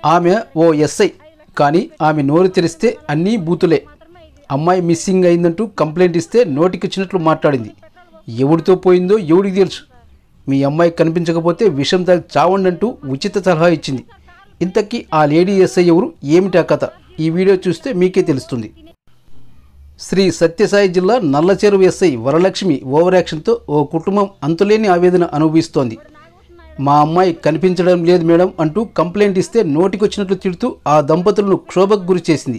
ఆమె ఓ ఎస్ఐ కానీ ఆమె నోరు తెరిస్తే అన్నీ బూతులే అమ్మాయి మిస్సింగ్ అయిందంటూ కంప్లైంట్ ఇస్తే నోటికిచ్చినట్లు మాట్లాడింది ఎవడితో పోయిందో ఎవడికి తెలుసు మీ అమ్మాయి కనిపించకపోతే విషం తాగి చావండి అంటూ ఉచిత సలహా ఇచ్చింది ఇంతకీ ఆ లేడీ ఎస్ఐ ఎవరు ఏమిటా కథ ఈ వీడియో చూస్తే మీకే తెలుస్తుంది శ్రీ సత్యసాయి జిల్లా నల్లచెరువు ఎస్ఐ వరలక్ష్మి ఓవర్ యాక్షన్తో ఓ కుటుంబం అంతులేని ఆవేదన అనుభవిస్తోంది మా అమ్మాయి కనిపించడం లేదు మేడం అంటూ కంప్లైంట్ ఇస్తే నోటికొచ్చినట్లు తిడుతూ ఆ దంపతులను క్షోభకు గురి చేసింది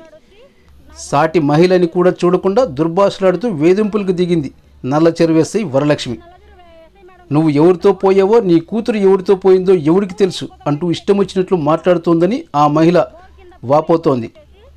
సాటి మహిళని కూడా చూడకుండా దుర్భాషలాడుతూ వేధింపులకు దిగింది నల్లచెరువు ఎస్ఐ వరలక్ష్మి నువ్వు ఎవరితో పోయావో నీ కూతురు ఎవరితో పోయిందో ఎవరికి తెలుసు అంటూ ఇష్టం వచ్చినట్లు మాట్లాడుతోందని ఆ మహిళ వాపోతోంది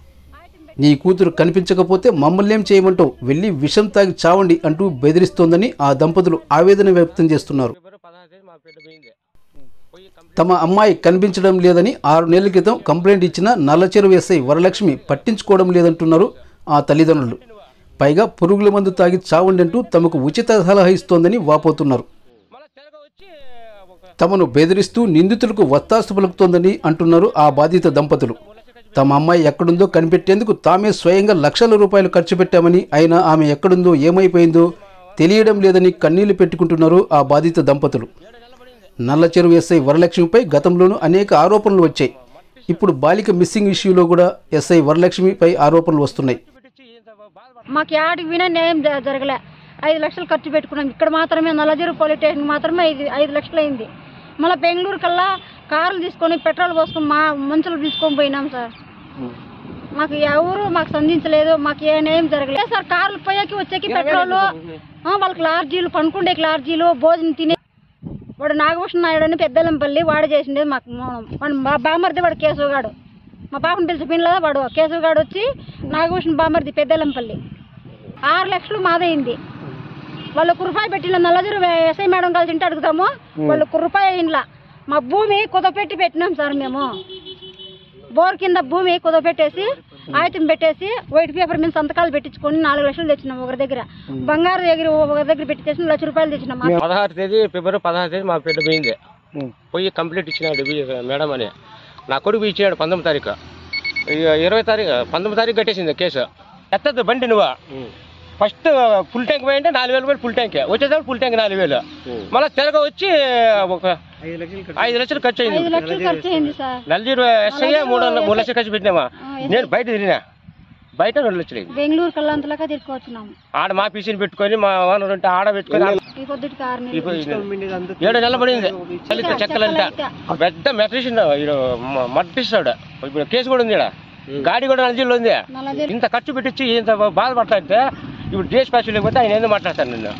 నీ కూతురు కనిపించకపోతే మమ్మల్నేం చేయమంటావు వెళ్ళి విషం తాగి చావండి అంటూ బెదిరిస్తోందని ఆ దంపతులు ఆవేదన వ్యక్తం చేస్తున్నారు ఫిబ్రవరి పదహారు తేదీ మా బిడ్డ పోయింది పోయి కంప్లీట్ తమ అమ్మాయి కనిపించడం లేదని ఆరు నెలల క్రితం కంప్లైంట్ ఇచ్చిన నల్లచెరువు ఎస్ఐ వరలక్ష్మి పట్టించుకోవడం లేదంటున్నారు ఆ తల్లిదండ్రులు పైగా పురుగుల మందు తాగి చావండి అంటూ తమకు ఉచిత సలహా ఇస్తోందని వాపోతున్నారు మళ్ళీ తిరగ వచ్చి ఒక తమను బెదిరిస్తూ నిందితులకు వత్తాసు పలుకుతోందని అంటున్నారు ఆ బాధిత దంపతులు తమ అమ్మాయి ఎక్కడుందో కనిపెట్టేందుకు తామే స్వయంగా లక్షల రూపాయలు ఖర్చు పెట్టామని అయినా ఆమె ఎక్కడుందో ఏమైపోయిందో తెలియడం లేదని కన్నీళ్లు పెట్టుకుంటున్నారు ఆ బాధిత దంపతులు నల్ల చెరువు ఎస్ఐ వరలక్ష్మిపై గతంలోనూ అనేక ఆరోపణలు వచ్చాయి ఇప్పుడు బాలిక మిస్సింగ్ ఇష్యూలో కూడా ఎస్ఐ వరలక్ష్మిపై ఆరోపణలు వస్తున్నాయి పెట్టించి ఇంత బాధపడ మాకు యాడికి వినా న్యాయం జ- జరగలే ఐదు లక్షలు ఖర్చు పెట్టుకున్నాం ఇక్కడ మాత్రమే నల్లజీరు పోలీస్ స్టేషన్ మాత్రమే ఐదు ఐదు లక్షలు అయింది మళ్ళీ బెంగళూరు కల్లా కార్లు తీసుకొని పెట్రోల్ పోసుకొని మా మనుషులు తీసుకొని పోయినాం సార్ మాకు ఎవరు మాకు సంధించలేదు మాకు ఏ న్యాయం జరగలేదు సార్ కార్లు పోయాకి వచ్చేకి పెట్రోల్ ఆ, వాళ్ళకి లార్జీలు పనుకుండేకి లార్జీలు భోజనం తినే వాడు నాగభూషణ నాయుడు అని పెద్దలంపల్లి వాడు చేసిండేది మాకు మౌనం. వాడు మా బామర్ది వాడు కేశవగాడు మా పాపను పిలిచి పిల్లదా వాడు కేశవగాడు వచ్చి నాగభూషణ బామర్ది పెద్దలంపల్లి ఆరు లక్షలు మాదైంది వాళ్ళు ఒక రూపాయి పెట్టిన నల్లజరు ఎస్ఐ మేడం కలిసి ఇంటి అడుగుతాము వాళ్ళు ఒక రూపాయి ఇంట్లో మా భూమి కుదపెట్టి పెట్టినాం సార్ మేము బోర్ కింద భూమి కుదపెట్టేసి ఆయుధం పెట్టేసి వైట్ పేపర్ మీద సంతకాలు పెట్టించుకొని నాలుగు లక్షలు తెచ్చినాం ఒకరి దగ్గర బంగారు దగ్గర ఒకరి దగ్గర పెట్టేసి లక్ష రూపాయలు తెచ్చినాం పదహారు తేదీ ఫిబ్రవరి పదహారు తేదీ మా బిడ్డ పోయింది పోయి కంప్లీట్ ఇచ్చినాడు వి- మేడం అని నా కొడుకు ఇచ్చినాడు పంతొమ్మిది తారీఖు ఇ- ఇరవై తారీఖు పంతొమ్మిది తారీఖు కట్టేసింది కేసు ఎత్తద్దు బండి నువ్వు ఫస్ట్ ఫుల్ ట్యాంక్ పోయింటే నాలుగు వేలు కూడా ఫుల్ ట్యాంక్ వచ్చేసరికి ఫుల్ ట్యాంక్ నాలుగు వేలు మళ్ళీ తిరగ వచ్చి ఒక ఐదు లక్షలు ఖర్చు ఐదు అయింది లక్షలు ఖర్చు అయింది సార్ నల్జీరు ఎస్ఐ మూడు వందల- మూడు లక్షలు ఖర్చు పెట్టినామా నేను బయట తిరిగినా బయట రెండు లక్షలు అయింది బెంగళూరు కల్లంతలాగా తిరుక్కొచ్చినాము ఆడ మా పీసీని పెట్టుకొని మా ఓనర్ ఉంటే ఆడ పెట్టుకొని ఈ పొద్దుటికి ఆరు నెలలు ఇప్పుడు ఏడు నెలలు పడింది చలిత చెక్కలంతా పెద్ద మెట్రిషన్ మట్టిస్తాడు ఇప్పుడు కేసు కూడా ఉంది ఈడ గాడి కూడా నల్జీలో ఉంది నల్లజీరు ఇంత ఖర్చు పెట్టించి ఇంత బాధపడతాంటే ఇప్పుడు డిఎస్ పాస్ లేకపోతే ఆయన ఎందుకు మాట్లాడతాను నిన్ను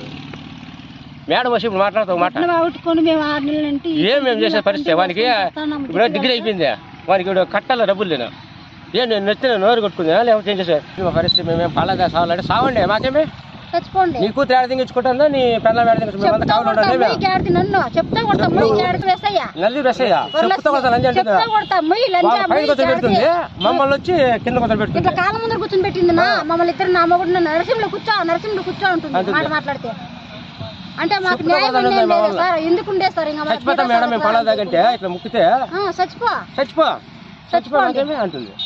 మేడం వచ్చి ఇప్పుడు మాట్లాడతావు మాట పట్నం అవుట్టుకొని మేము ఆరు నెలలు అంటే ఏం మేము చేసే పరిస్థితి వానికి ఇప్పుడు డిగ్రీ అయిపోయింది వానికి ఇప్పుడు కట్టాల డబ్బులు నేను ఏం నేను నెత్తిన నోరు కొట్టుకుందా లేకపోతే ఏం చేసే మా పరిస్థితి మేమేం పలాగా సావాలంటే సావండి మాకేమే చచ్చిపోండి నీ కూతురు ఏడ దింగించుకుంటుందా నీ పెళ్ళ ఏడ దింగించుకుంటుందా చెప్తా కావాలి కొడతా ఉండాలి మొయ్యి గాడిది నన్ను చెప్తా కొడతా మొయ్యి గాడిది వేసయ్యా నల్లి బెస్సయ్య చెప్తా కొడతా లంజ అంటే చెప్తా కొడతా మొయ్యి లంజా వాళ్ళ పైన మొయ్యి కొత్త గాడిది. పెడుతుంది మమ్మల్ని వచ్చి కింద కొత్త పెడుతుంది ఇట్లా కాలం ముందర కూర్చొని పెట్టింది నా మమ్మల్ని ఇద్దరు నా మొగుడు నన్ను నరసింహలో కూర్చో నరసింహలో కూర్చో ఉంటుంది మాట మాట్లాడితే అంటే మాకు చెప్తా న్యాయం కొడతా అనేది మా లేదు సార్ ఎందుకు ఉండే సార్ ఇంకా మాకు చచ్చిపోతాం మేడం మేము పలాదాకంటే ఇట్లా ముక్కితే ఆ, చచ్చిపో చచ్చిపో చచ్చిపో నాకేమే అంటుంది